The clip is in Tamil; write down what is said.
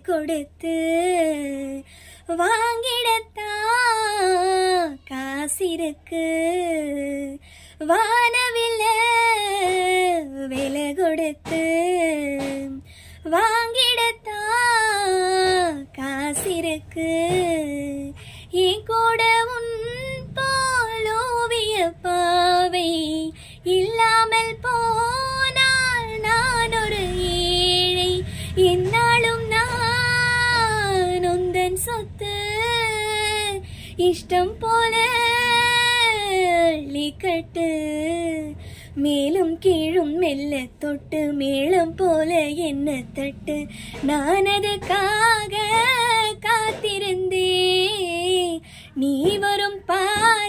கொடுத்து வாங்கிடத்தா காசிருக்கு வானவில்ல விலை கொடுத்து வாங்கிடத்தா காசிருக்கு என் கூட உன் போல் ஓவிய பாவை இல்லாமல் போனால் நான் ஒரு ஏழை என்னாலும் நான் உந்தன் சொத்து இஷ்டம் போல அள்ளிக்கட்டு மேலும் கீழும் மெல்ல தொட்டு மேளம் போல என்ன தட்டு நான் அதுக்காக காத்திருந்தே நீ வரும் பாதை